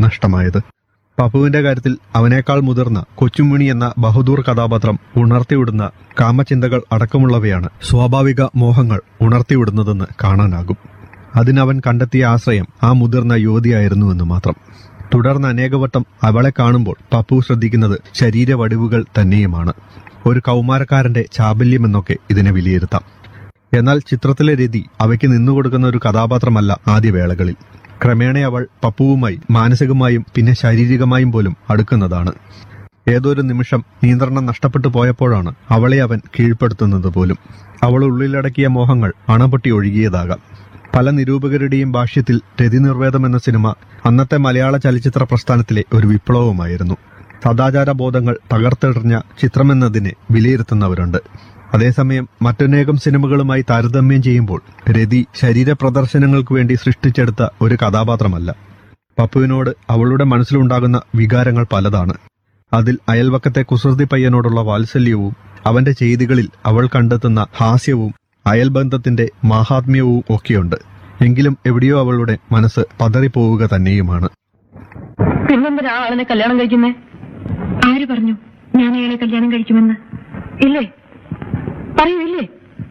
നഷ്ടമായത് പപ്പുവിന്റെ കാര്യത്തിൽ അവനേക്കാൾ മുതിർന്ന കൊച്ചുമണി എന്ന ബഹദൂർ കഥാപാത്രം ഉണർത്തിവിടുന്ന കാമചിന്തകൾ അടക്കമുള്ളവയാണ് സ്വാഭാവിക മോഹങ്ങൾ ഉണർത്തിവിടുന്നതെന്ന് കാണാനാകും അതിനവൻ കണ്ടെത്തിയ ആശ്രയം ആ മുതിർന്ന യുവതിയായിരുന്നുവെന്ന് മാത്രം തുടർന്ന് അനേകവട്ടം അവളെ കാണുമ്പോൾ പപ്പു ശ്രദ്ധിക്കുന്നത് ശരീരവടിവുകൾ തന്നെയുമാണ് ഒരു കൗമാരക്കാരന്റെ ചാബല്യമെന്നൊക്കെ ഇതിനെ വിലയിരുത്താം എന്നാൽ ചിത്രത്തിലെ രതി അവയ്ക്ക് നിന്നുകൊടുക്കുന്ന ഒരു കഥാപാത്രമല്ല ആദ്യവേളകളിൽ ക്രമേണ അവൾ പപ്പുവുമായി മാനസികമായും പിന്നെ ശാരീരികമായും പോലും അടുക്കുന്നതാണ് ഏതൊരു നിമിഷം നിയന്ത്രണം നഷ്ടപ്പെട്ടു പോയപ്പോഴാണ് അവളെ അവൻ കീഴ്പ്പെടുത്തുന്നത് പോലും അവൾ ഉള്ളിലടക്കിയ മോഹങ്ങൾ അണപൊട്ടി ഒഴുകിയതാകാം പല നിരൂപകരുടെയും ഭാഷ്യത്തിൽ രതിനിർവേദം എന്ന സിനിമ അന്നത്തെ മലയാള ചലച്ചിത്ര പ്രസ്ഥാനത്തിലെ ഒരു വിപ്ലവമായിരുന്നു സദാചാര ബോധങ്ങൾ തകർത്തെറിഞ്ഞ ചിത്രമെന്നതിനെ വിലയിരുത്തുന്നവരുണ്ട് അതേസമയം മറ്റനേകം സിനിമകളുമായി താരതമ്യം ചെയ്യുമ്പോൾ രതി ശരീര പ്രദർശനങ്ങൾക്ക് വേണ്ടി സൃഷ്ടിച്ചെടുത്ത ഒരു കഥാപാത്രമല്ല പപ്പുവിനോട് അവളുടെ മനസ്സിലുണ്ടാകുന്ന വികാരങ്ങൾ പലതാണ് അതിൽ അയൽവക്കത്തെ കുസൃതി പയ്യനോടുള്ള വാത്സല്യവും അവന്റെ ചെയ്തികളിൽ അവൾ കണ്ടെത്തുന്ന ഹാസ്യവും അയൽബന്ധത്തിന്റെ മാഹാത്മ്യവും ഒക്കെയുണ്ട് എങ്കിലും എവിടെയോ അവളുടെ മനസ്സ് പതറിപ്പോവുക തന്നെയുമാണ് പിന്നെന്തിനാ ആ ആളിനെ കല്യാണം കഴിക്കുന്നേ ആര് പറഞ്ഞു ഞാൻ അയാളെ കല്യാണം കഴിക്കുമെന്ന് ഇല്ലേ പറയൂ ഇല്ലേ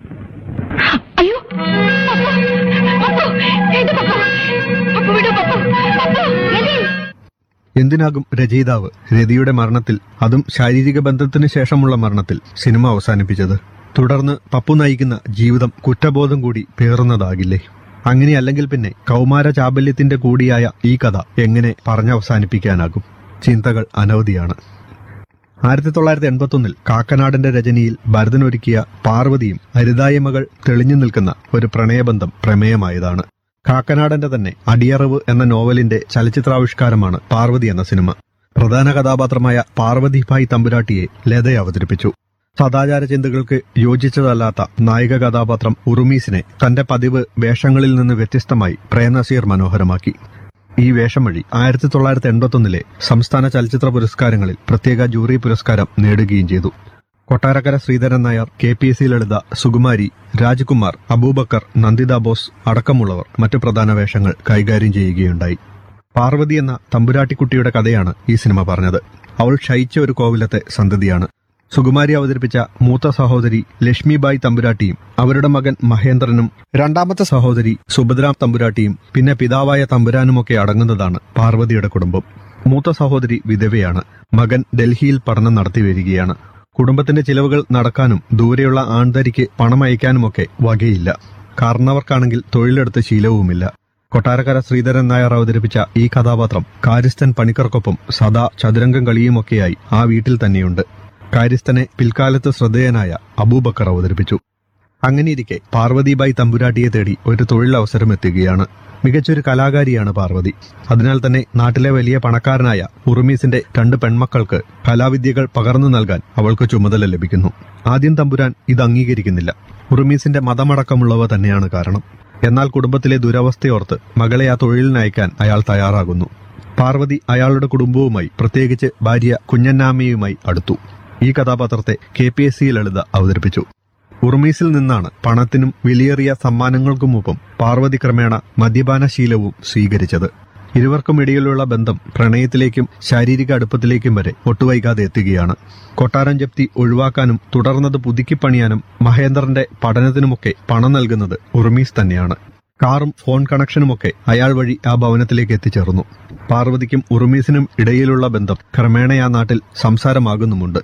അയ്യോ പപ്പു! പപ്പു! ഇത് പപ്പു! പപ്പു വിടൂ, പപ്പു! പപ്പു! രതി! എന്തിനാകും രചയിതാവ് രതിയുടെ മരണത്തിൽ അതും ശാരീരിക ബന്ധത്തിന് ശേഷമുള്ള മരണത്തിൽ സിനിമ അവസാനിപ്പിച്ചത് തുടർന്ന് പപ്പു നയിക്കുന്ന ജീവിതം കുറ്റബോധം കൂടി പേറുന്നതാകില്ലേ അങ്ങനെയല്ലെങ്കിൽ പിന്നെ കൗമാര ചാബല്യത്തിന്റെ കൂടിയായ ഈ കഥ എങ്ങനെ പറഞ്ഞവസാനിപ്പിക്കാനാകും ചിന്തകൾ അനവധിയാണ് ആയിരത്തി തൊള്ളായിരത്തി എൺപത്തൊന്നിൽ കാക്കനാടന്റെ രചനയിൽ ഭരതനൊരുക്കിയ പാർവതിയും ഹരിതായ മകൾ തെളിഞ്ഞു നിൽക്കുന്ന ഒരു പ്രണയബന്ധം പ്രമേയമായതാണ് കാക്കനാടന്റെ തന്നെ അടിയറവ് എന്ന നോവലിന്റെ ചലച്ചിത്രാവിഷ്കാരമാണ് പാർവതി എന്ന സിനിമ പ്രധാന കഥാപാത്രമായ പാർവതിഭായ് തമ്പുരാട്ടിയെ ലത അവതരിപ്പിച്ചു സദാചാര ചിന്തകൾക്ക് യോജിച്ചതല്ലാത്ത നായിക കഥാപാത്രം ഉറുമീസിനെ തന്റെ പതിവ് വേഷങ്ങളിൽ നിന്ന് വ്യത്യസ്തമായി പ്രേംനസീർ മനോഹരമാക്കി ഈ വേഷം വഴി ആയിരത്തി തൊള്ളായിരത്തി എൺപത്തൊന്നിലെ സംസ്ഥാന ചലച്ചിത്ര പുരസ്കാരങ്ങളിൽ പ്രത്യേക ജൂറി പുരസ്കാരം നേടുകയും ചെയ്തു Kottarakkara Sreedharan Nair K P S C Lalitha Sukumari Rajkumar Abubakar Nanditha Bose അടക്കമുള്ളവർ മറ്റു പ്രധാന വേഷങ്ങൾ കൈകാര്യം ചെയ്യുകയുണ്ടായി പാർവതി എന്ന തമ്പുരാട്ടിക്കുട്ടിയുടെ കഥയാണ് ഈ സിനിമ പറഞ്ഞത് അവൾ ക്ഷയിച്ച ഒരു കോവിലത്തെ സന്തതിയാണ് സുകുമാരി അവതരിപ്പിച്ച മൂത്ത സഹോദരി ലക്ഷ്മിബായി തമ്പുരാട്ടിയും അവരുടെ മകൻ മഹേന്ദ്രനും രണ്ടാമത്തെ സഹോദരി സുഭദ്രാം തമ്പുരാട്ടിയും പിന്നെ പിതാവായ തമ്പുരാനുമൊക്കെ അടങ്ങുന്നതാണ് പാർവതിയുടെ കുടുംബം മൂത്ത സഹോദരി വിധവയാണ് മകൻ ഡൽഹിയിൽ പഠനം നടത്തി വരികയാണ് കുടുംബത്തിന്റെ ചിലവുകൾ നടക്കാനും ദൂരെയുള്ള ആൺതരിക്ക് പണം അയക്കാനുമൊക്കെ വകയില്ല കാരണവർക്കാണെങ്കിൽ തൊഴിലെടുത്ത് ശീലവുമില്ല കൊട്ടാരക്കര ശ്രീധരൻ നായർ അവതരിപ്പിച്ച ഈ കഥാപാത്രം കാര്യസ്ഥൻ പണിക്കർക്കൊപ്പം സദാ ചതുരംഗം കളിയുമൊക്കെയായി ആ വീട്ടിൽ തന്നെയുണ്ട് കാര്യസ്ഥനെ പിൽക്കാലത്ത് ശ്രദ്ധേയനായ അബൂബക്കർ അവതരിപ്പിച്ചു അങ്ങനെയിരിക്കെ പാർവതിബായി തമ്പുരാട്ടിയെ തേടി ഒരു തൊഴിലവസരം എത്തുകയാണ് മികച്ചൊരു കലാകാരിയാണ് പാർവതി അതിനാൽ തന്നെ നാട്ടിലെ വലിയ പണക്കാരനായ ഉറുമീസിന്റെ രണ്ട് പെൺമക്കൾക്ക് കലാവിദ്യകൾ പകർന്നു നൽകാൻ അവൾക്ക് ചുമതല ലഭിക്കുന്നു ആദ്യം തമ്പുരാൻ ഇത് അംഗീകരിക്കുന്നില്ല ഉറുമീസിന്റെ മതമടക്കമുള്ളവ തന്നെയാണ് കാരണം എന്നാൽ കുടുംബത്തിലെ ദുരവസ്ഥയോർത്ത് മകളെ ആ തൊഴിലിനയക്കാൻ അയാൾ തയ്യാറാകുന്നു പാർവതി അയാളുടെ കുടുംബവുമായി പ്രത്യേകിച്ച് ഭാര്യ കുഞ്ഞന്നാമ്മയുമായി അടുത്തു ഈ കഥാപാത്രത്തെ K P S C Lalitha അവതരിപ്പിച്ചു ഉറുമീസിൽ നിന്നാണ് പണത്തിനും വിലയേറിയ സമ്മാനങ്ങൾക്കുമൊപ്പം പാർവതി ക്രമേണ മദ്യപാനശീലവും സ്വീകരിച്ചത് ഇരുവർക്കും ഇടയിലുള്ള ബന്ധം പ്രണയത്തിലേക്കും ശാരീരിക അടുപ്പത്തിലേക്കും വരെ ഒട്ടുവൈകാതെ എത്തുകയാണ് കൊട്ടാരം ജപ്തി ഒഴിവാക്കാനും തുടർന്നത് പുതുക്കിപ്പണിയാനും മഹേന്ദ്രന്റെ പഠനത്തിനുമൊക്കെ പണം നൽകുന്നത് ഉറുമീസ് തന്നെയാണ് കാറും ഫോൺ കണക്ഷനുമൊക്കെ അയാൾ വഴി ആ ഭവനത്തിലേക്ക് എത്തിച്ചേർന്നു പാർവതിക്കും ഉറുമീസിനും ഇടയിലുള്ള ബന്ധം ക്രമേണ ആ നാട്ടിൽ സംസാരമാകുന്നുമുണ്ട്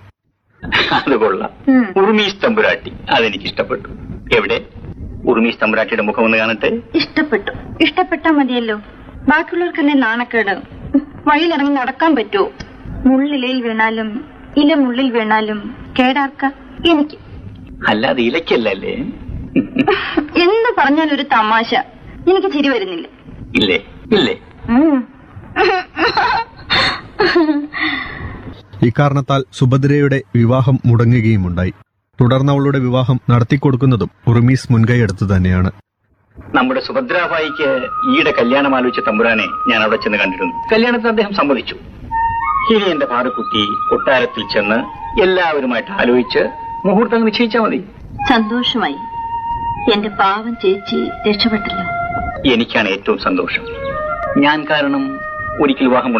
അത് കൊള്ളാം ഉറുമീസ് തമ്പുരാട്ടി അതെനിക്ക് ഇഷ്ടപ്പെട്ടു എവിടെ ഉറുമീസ് തമ്പുരാട്ടിയുടെ മുഖം ഒന്ന് കാണട്ടെ ഇഷ്ടപ്പെട്ടു ഇഷ്ടപ്പെട്ടാ മതിയല്ലോ ബാക്കിയുള്ളവർക്കല്ലേ നാണക്കേട് വഴിയിലിറങ്ങി നടക്കാൻ പറ്റുമോ മുള്ളിലയിൽ വീണാലും ഇല മുള്ളിൽ വീണാലും കേടാർക്ക എനിക്ക് അല്ലാതെ ഇലക്കല്ലേ എന്ത് പറഞ്ഞാലും ഒരു തമാശ എനിക്ക് ചിരി വരുന്നില്ല ഇല്ലേ ഇല്ലേ ഉം. ഇക്കാരണത്താൽ സുഭദ്രയുടെ വിവാഹം മുടങ്ങുകയുമുണ്ടായി തുടർന്ന് അവളുടെ വിവാഹം നടത്തിക്കൊടുക്കുന്നതും ഉറുമീസ് മുൻകൈയെടുത്തു തന്നെയാണ് നമ്മുടെ സുഭദ്രാഭായിക്ക് ഈയിടെ കല്യാണം ആലോചിച്ച തമ്പുരാനെ ഞാൻ അവിടെ ചെന്ന് കണ്ടിരുന്നു കല്യാണത്തിന് അദ്ദേഹം സമ്മതിച്ചു ഇനി എന്റെ പാറക്കുട്ടി കൊട്ടാരത്തിൽ ചെന്ന് എല്ലാവരുമായിട്ട് ആലോചിച്ച് മുഹൂർത്തം നിശ്ചയിച്ചാൽ മതി സന്തോഷമായി എന്റെ പാവം ചേച്ചി രക്ഷപ്പെട്ടല്ലോ എനിക്കാണ് ഏറ്റവും സന്തോഷം ഞാൻ കാരണം ഒരിക്കൽ വിവാഹം